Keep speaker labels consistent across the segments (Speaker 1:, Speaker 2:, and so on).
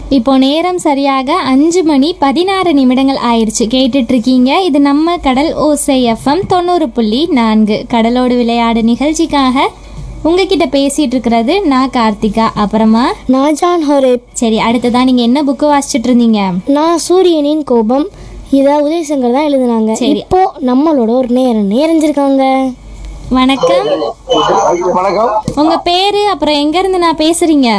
Speaker 1: இப்போ நேரம் சரியாக அஞ்சு மணி பதினாறு நிமிடங்கள் ஆயிடுச்சு கேட்டுட்டு இருக்கீங்க இது நம்ம கடல் ஓசை எஃப்எம் தொண்ணூறு புள்ளி நான்கு கடலோடு விளையாடு நிகழ்ச்சிக்காக உங்ககிட்ட பேசிட்டு இருக்கிறது நான் கார்த்திகா அப்புறமா
Speaker 2: நான் ஜான் ஹோரேப்
Speaker 1: சரி அடுத்ததான் நீங்க என்ன புக்கு வாசிச்சுட்டு இருந்தீங்க
Speaker 2: நான் சூரியனின் கோபம் இதை உதயசங்கர் தான் எழுதுனாங்க
Speaker 1: சரி.
Speaker 2: இப்போ நம்மளோட ஒரு நேரம் நேரஞ்சிருக்காங்க
Speaker 1: வணக்கம்
Speaker 3: வணக்கம்
Speaker 1: உங்க பேரு அப்புறம் எங்க இருந்து நான் பேசுறீங்க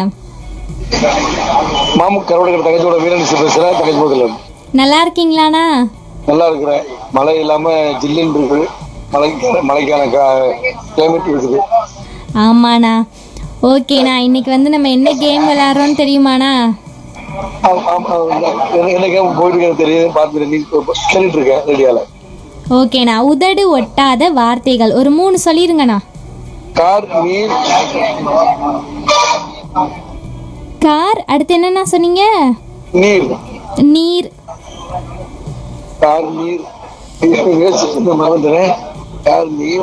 Speaker 3: மாமு கருவடகர் தங்கச்சியோட வீரன் பேசுறேன் தங்கச்சி முதல்ல
Speaker 1: நல்லா இருக்கீங்களாண்ணா
Speaker 3: நல்லா இருக்கிறேன் மழை இல்லாம ஜில்லுன்னு இருக்குது மழைக்கான மழைக்கான கிளைமேட் இருக்குது
Speaker 1: ஆமாண்ணா ஓகேண்ணா இன்னைக்கு வந்து நம்ம என்ன கேம் விளையாடுறோம்னு தெரியுமாண்ணா
Speaker 3: ஆம், ஆம், ஆம். என்ன- என்ன கேம் போயிட்டு இருக்கிறது தெரியுது பார்த்துட்டு நீ கேட்டுட்டு இருக்கேன் ரெடியால
Speaker 1: ஓகேண்ணா உதடு ஒட்டாத வார்த்தைகள் ஒரு மூணு சொல்லிருங்கண்ணா
Speaker 3: கார் நீர்
Speaker 1: கார் அடுத்து என்னண்ணா சொன்னீங்க
Speaker 3: நீர்
Speaker 1: நீர்
Speaker 3: கார் நீர் யோசிச்சு மறந்துறேன் கார் நீர்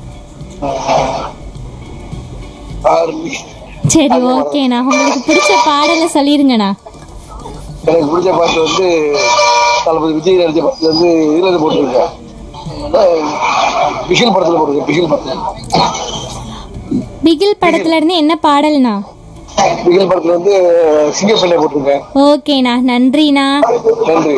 Speaker 3: கார் நீர்
Speaker 1: சரி ஓகேண்ணா உங்களுக்கு பிடிச்ச பாடலை சொல்லிருங்கண்ணா
Speaker 3: எனக்கு பிடிச்ச பாட்டு வந்து தளபதி விஜய் நடிச்ச பாட்டு வந்து இதுல இருந்து போட்டிருக்கேன் அஹ் பிகில் படத்துல போட்டிருக்கேன் பிகில் படத்துல
Speaker 1: பிகில் படத்துல இருந்து என்ன பாடல்ண்ணா
Speaker 3: பிகில் படத்துல வந்து சிங்கப்பெண்ணை போட்டிருக்கேன்
Speaker 1: ஓகேண்ணா நன்றிண்ணா
Speaker 3: நன்றி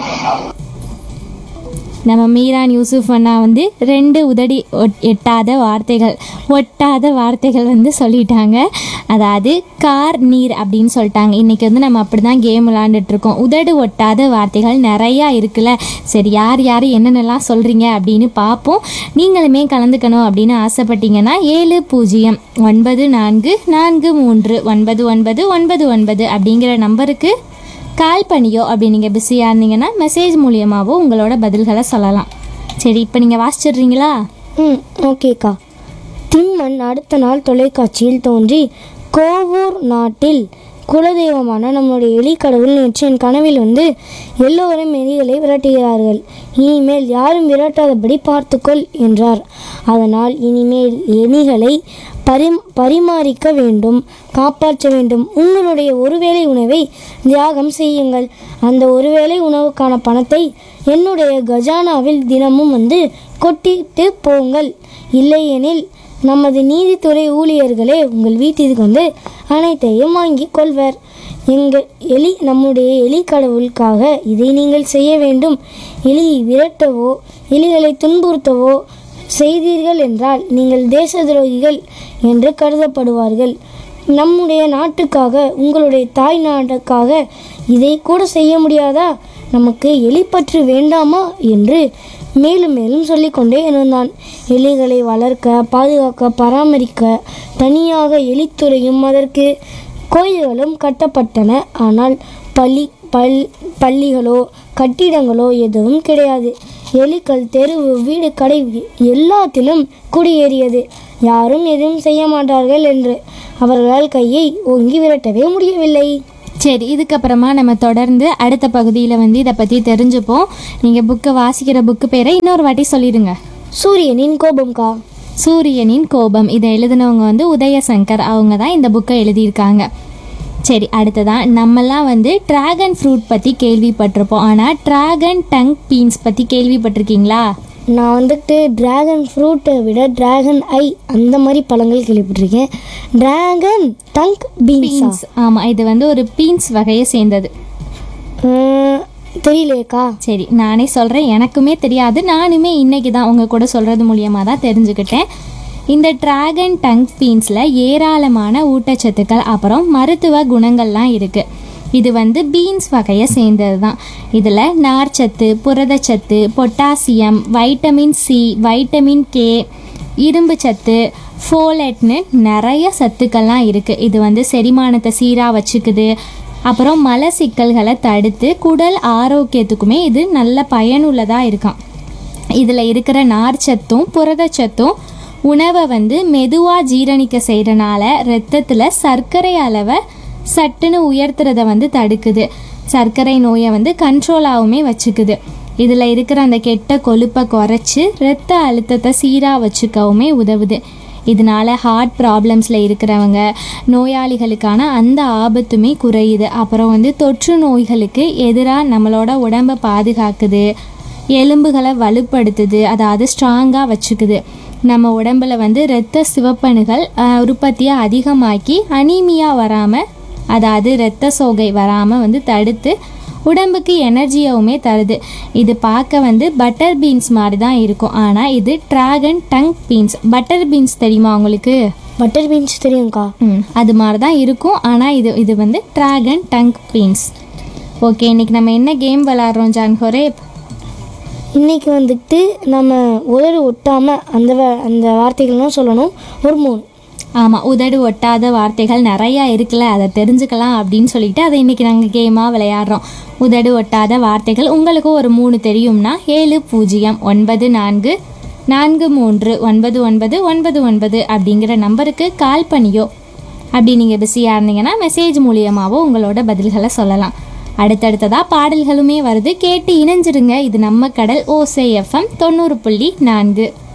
Speaker 1: நம்ம மீரான் யூசுஃப் அண்ணா வந்து ரெண்டு உதடி ஒட்- எட்டாத வார்த்தைகள் ஒட்டாத வார்த்தைகள் வந்து சொல்லிட்டாங்க அதாவது கார் நீர் அப்படின்னு சொல்லிட்டாங்க இன்றைக்கி வந்து நம்ம அப்படி தான் கேம் விளாண்டுட்டு இருக்கோம் உதடு ஒட்டாத வார்த்தைகள் நிறையா இருக்குல்ல சரி யார் யார் என்னென்னலாம் சொல்கிறீங்க அப்படின்னு பார்ப்போம் நீங்களுமே கலந்துக்கணும் அப்படின்னு ஆசைப்பட்டீங்கன்னா ஏழு பூஜ்ஜியம் ஒன்பது நான்கு நான்கு மூன்று ஒன்பது ஒன்பது ஒன்பது ஒன்பது அப்படிங்கிற நம்பருக்கு கால் பண்ணியோ அப்படி நீங்கள் பிஸியாக இருந்தீங்கன்னா மெசேஜ் மூலியமாகவோ உங்களோட பதில்களை சொல்லலாம் சரி இப்போ நீங்கள் வாசிச்சிடுறீங்களா
Speaker 2: ம் ஓகேக்கா திம்மன் அடுத்த நாள் தொலைக்காட்சியில் தோன்றி கோவூர் நாட்டில் குலதெய்வமான நம்முடைய எலிக்கடவுள் நேற்று என் கனவில் வந்து எல்லோரும் எலிகளை விரட்டுகிறார்கள் இனிமேல் யாரும் விரட்டாதபடி பார்த்துக்கொள் என்றார் அதனால் இனிமேல் எலிகளை பரி பரிமாறிக்க வேண்டும் காப்பாற்ற வேண்டும் உங்களுடைய ஒருவேளை உணவை தியாகம் செய்யுங்கள் அந்த ஒருவேளை உணவுக்கான பணத்தை என்னுடைய கஜானாவில் தினமும் வந்து கொட்டிட்டு போங்கள் இல்லையெனில் நமது நீதித்துறை ஊழியர்களே உங்கள் வீட்டிற்கு வந்து அனைத்தையும் வாங்கி கொள்வர் எங்கள் எலி நம்முடைய எலி கடவுளுக்காக இதை நீங்கள் செய்ய வேண்டும் எலியை விரட்டவோ எலிகளை துன்புறுத்தவோ செய்தீர்கள் என்றால் நீங்கள் தேச துரோகிகள் என்று கருதப்படுவார்கள் நம்முடைய நாட்டுக்காக உங்களுடைய தாய் நாட்டுக்காக இதை கூட செய்ய முடியாதா நமக்கு எலிப்பற்று வேண்டாமா என்று மேலும் மேலும் சொல்லிக்கொண்டே இருந்தான் எலிகளை வளர்க்க பாதுகாக்க பராமரிக்க தனியாக எலித்துறையும் அதற்கு கோயில்களும் கட்டப்பட்டன ஆனால் பள்ளி பல் பள்ளிகளோ கட்டிடங்களோ எதுவும் கிடையாது எலிகள் தெருவு வீடு கடை எல்லாத்திலும் குடியேறியது யாரும் எதுவும் செய்ய மாட்டார்கள் என்று அவர்களால் கையை ஓங்கி விரட்டவே முடியவில்லை
Speaker 1: சரி இதுக்கப்புறமா நம்ம தொடர்ந்து அடுத்த பகுதியில் வந்து இதை பற்றி தெரிஞ்சுப்போம் நீங்கள் புக்கை வாசிக்கிற புக்கு பேரை இன்னொரு வாட்டி சொல்லிடுங்க
Speaker 2: சூரியனின் கோபம்கா
Speaker 1: சூரியனின் கோபம் இதை எழுதினவங்க வந்து உதயசங்கர் அவங்க தான் இந்த புக்கை எழுதியிருக்காங்க சரி அடுத்ததான் நம்மலாம் வந்து டிராகன் ஃப்ரூட் பற்றி கேள்விப்பட்டிருப்போம் ஆனால் டிராகன் டங் பீன்ஸ் பற்றி கேள்விப்பட்டிருக்கீங்களா
Speaker 2: நான் வந்துட்டு டிராகன் ஃப்ரூட்டை விட டிராகன் ஐ அந்த மாதிரி பழங்கள் கேள்விப்பட்டிருக்கேன் டிராகன் டங்க் பீன்ஸா
Speaker 1: பீன்ஸ் ஆமாம் இது வந்து ஒரு பீன்ஸ் வகையை சேர்ந்தது
Speaker 2: தெரியலையேக்கா
Speaker 1: சரி நானே சொல்கிறேன் எனக்குமே தெரியாது நானுமே இன்னைக்கு தான் உங்கள் கூட சொல்கிறது மூலியமாக தான் தெரிஞ்சுக்கிட்டேன் இந்த டிராகன் டங் பீன்ஸில் ஏராளமான ஊட்டச்சத்துக்கள் அப்புறம் மருத்துவ குணங்கள்லாம் இருக்குது இது வந்து பீன்ஸ் வகையை சேர்ந்தது தான் இதில் நார்ச்சத்து புரதச்சத்து potassium vitamin C vitamin K இரும்பு சத்து ஃபோலட்னு நிறைய சத்துக்கள்லாம் இருக்குது இது வந்து செரிமானத்தை சீராக வச்சுக்குது அப்புறம் மல சிக்கல்களை தடுத்து குடல் ஆரோக்கியத்துக்குமே இது நல்ல பயனுள்ளதாக இருக்காம் இதில் இருக்கிற நார்ச்சத்தும் புரதச்சத்தும் உணவை வந்து மெதுவாக ஜீரணிக்க செய்கிறனால ரத்தத்தில் சர்க்கரை அளவை சட்டுன்னு உயர்த்துறத வந்து தடுக்குது சர்க்கரை நோயை வந்து கண்ட்ரோலாகவுமே வச்சுக்குது இதில் இருக்கிற அந்த கெட்ட கொழுப்பை குறைச்சி இரத்த அழுத்தத்தை சீராக வச்சுக்கவுமே உதவுது இதனால ஹார்ட் ப்ராப்ளம்ஸில் இருக்கிறவங்க நோயாளிகளுக்கான அந்த ஆபத்துமே குறையுது அப்புறம் வந்து தொற்று நோய்களுக்கு எதிராக நம்மளோட உடம்பை பாதுகாக்குது எலும்புகளை வலுப்படுத்துது அதாவது ஸ்ட்ராங்காக வச்சுக்குது நம்ம உடம்புல வந்து இரத்த சிவப்பணுகள் ஆஹ், உற்பத்தியை அதிகமாக்கி அனீமியா வராமல் அதாவது இரத்த சோகை வராமல் வந்து தடுத்து உடம்புக்கு எனர்ஜியவுமே தருது இது பார்க்க வந்து பட்டர் பீன்ஸ் மாதிரி தான் இருக்கும் ஆனால் இது dragon tongue beans butter beans தெரியுமா உங்களுக்கு
Speaker 2: பட்டர் பீன்ஸ் தெரியும்க்கா
Speaker 1: ம் அது மாதிரி தான் இருக்கும் ஆனால் இது இது வந்து ட்ராகன் டங் பீன்ஸ் ஓகே இன்னைக்கு நம்ம என்ன கேம் விளாட்றோம் ஜான் ஹொரேப்
Speaker 2: இன்னைக்கு வந்துட்டு நம்ம உதடு ஒட்டாமல் அந்த வ- அந்த வார்த்தைகள்லாம் சொல்லணும் ஒரு மூணு
Speaker 1: ஆமாம் உதடு ஒட்டாத வார்த்தைகள் நிறையா இருக்குல்ல அதை தெரிஞ்சுக்கலாம் அப்படின்னு சொல்லிட்டு அதை இன்றைக்கி நாங்கள் கேமாக விளையாடுறோம் உதடு ஒட்டாத வார்த்தைகள் உங்களுக்கும் ஒரு மூணு தெரியும்னா ஏழு பூஜ்ஜியம் ஒன்பது நான்கு நான்கு மூன்று ஒன்பது ஒன்பது ஒன்பது ஒன்பது அப்படிங்கிற நம்பருக்கு கால் பண்ணியோ அப்படி நீங்கள் பிஸியாக இருந்தீங்கன்னா மெசேஜ் மூலியமாகவோ உங்களோட பதில்களை சொல்லலாம் அடுத்தடுத்ததாக பாடல்களுமே வருது கேட்டு இணைஞ்சிருங்க இது நம்ம கடல் ஓசை எஃப்எம் தொண்ணூறு புள்ளி நான்கு